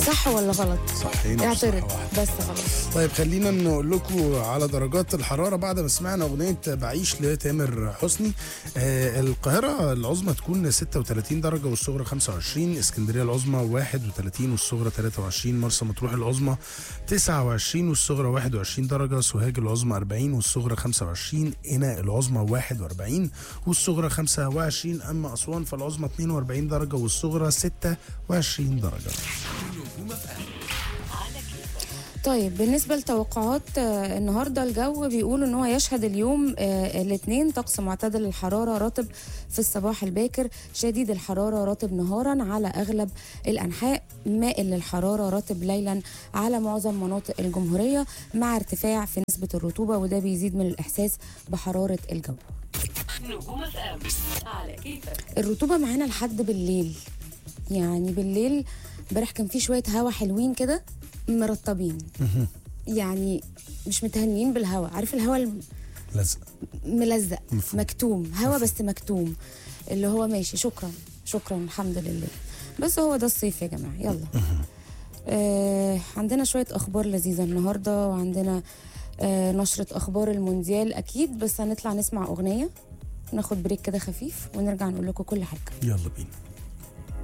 صح ولا غلط صحينا اعترض بصراحة واحدة. بس خلاص طيب خلينا نقول لكم على درجات الحراره بعد ما سمعنا اغنيه بعيش لتامر حسني آه القاهره العظمى تكون 36 درجه والصغرى 25 اسكندريه العظمى 31 والصغرى 23 مرسى مطروح العظمى 29 والصغرى 21 درجه سوهاج العظمى 40 والصغرى 25 قنا العظمى 41 والصغرى 25 اما اسوان فالعظمى 42 درجه والصغرى 26 درجه طيب بالنسبة لتوقعات آه، النهاردة الجو بيقولوا ان هو يشهد اليوم آه، الاثنين طقس معتدل الحرارة رطب في الصباح الباكر شديد الحرارة رطب نهارا على اغلب الانحاء مائل للحرارة رطب ليلا على معظم مناطق الجمهورية مع ارتفاع في نسبة الرطوبة وده بيزيد من الاحساس بحرارة الجو نجوم اف ام على كيفك الرطوبة معانا لحد بالليل يعني بالليل امبارح كان في شوية هوا حلوين كده مرطبين يعني مش متهنيين بالهوا عارف الهوا لازق الملزق مفهوم. مكتوم هوا بس مكتوم اللي هو ماشي شكرا شكرا الحمد لله بس هو ده الصيف يا جماعة يلا آه عندنا شوية أخبار لذيذة النهاردة وعندنا آه نشرة أخبار المونديال أكيد بس هنطلع نسمع أغنية ناخد بريك كده خفيف ونرجع نقول لكم كل حاجة يلا بينا